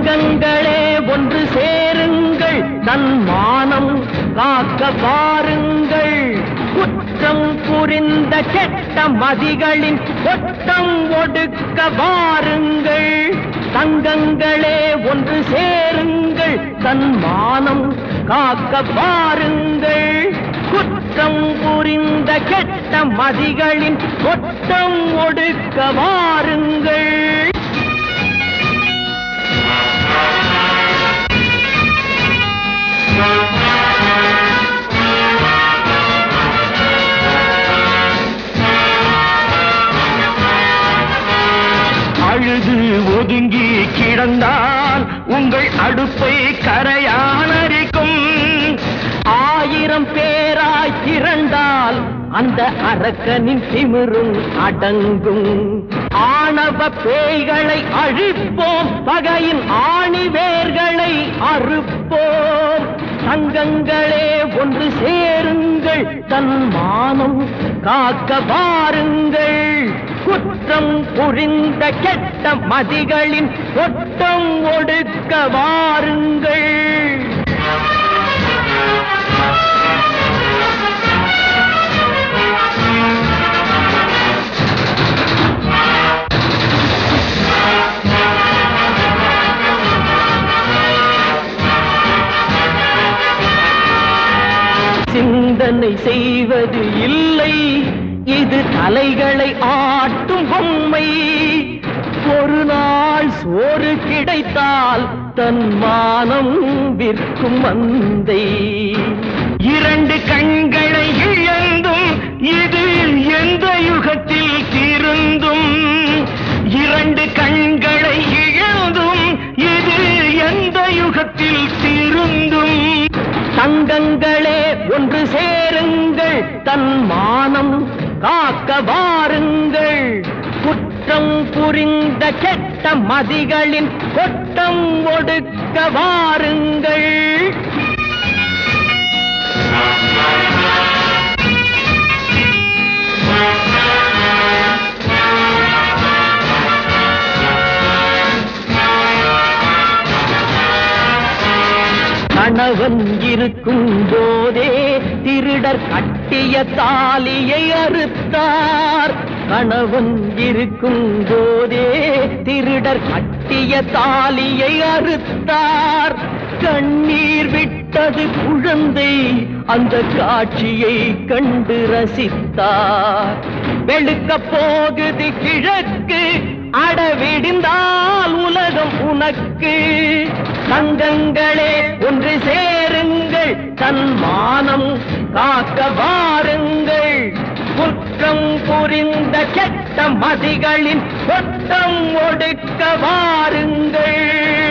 தங்கங்களே ஒன்று சேருங்கள் தன் மானம் காக்க பாருங்கள் குற்றம் புரிந்த கெட்ட மதிகளின் கொட்டம் ஒடுக்க வாருங்கள் தங்கங்களே ஒன்று சேருங்கள் தன் மானம் காக்க பாருங்கள் குற்றம் புரிந்த கெட்ட மதிகளின் கொட்டம் ஒடுக்க வாருங்கள் அழுது ஒதுங்கி கிடந்தால் உங்கள் அடுப்பை கரையானரிக்கும் ஆயிரம் பேராய் திரண்டால் அந்த அரக்கனின் திமிரும் அடங்கும் ஆணவ பேய்களை அழிப்போம் பகையின் ஆணிவேர்களை அறுப்போம் தங்கங்களே ஒன்று சேருங்கள் தன் மானம் காக்க வாருங்கள் குற்றம் புரிந்த கெட்ட மதிகளின் கொட்டம் ஒடுக்க வாருங்கள் சிந்தனை செய்வது இல்லை இது தலைகளை ஆட்டும் பொம்மை ஒரு நாள் சோறு கிடைத்தால் தன் மானம் விற்கும் மந்தை இரண்டு கண்களை இழந்தும் இது எந்த யுகத்தில் திருந்தும் இரண்டு கண்களை இழந்தும் இது எந்த யுகத்தில் திருந்தும் தங்கங்களே ஒன்று சேருங்கள் தன் மானம் காக்க வாருங்கள் குற்றம் புரிந்த கெட்ட மதிகளின் கொட்டம் ஒடுக்க வாருங்கள் கணவன் இருக்கும் போதே திருடர் கட்டிய தாலியை அறுத்தார் கணவன் இருக்கும் போதே திருடர் கட்டிய தாலியை அறுத்தார் கண்ணீர் விட்டது குழந்தை அந்த காட்சியை கண்டு ரசித்தார் வெளுக்க போகுது கிழக்கு அடவிடிந்தால் உலகம் உனக்கு தங்கங்களே ஒன்று சேருங்கள் தன் மானம் காக்க வாருங்கள் குற்றம் புரிந்த கெட்ட மதிகளின் கொட்டம் ஒடுக்க வாருங்கள்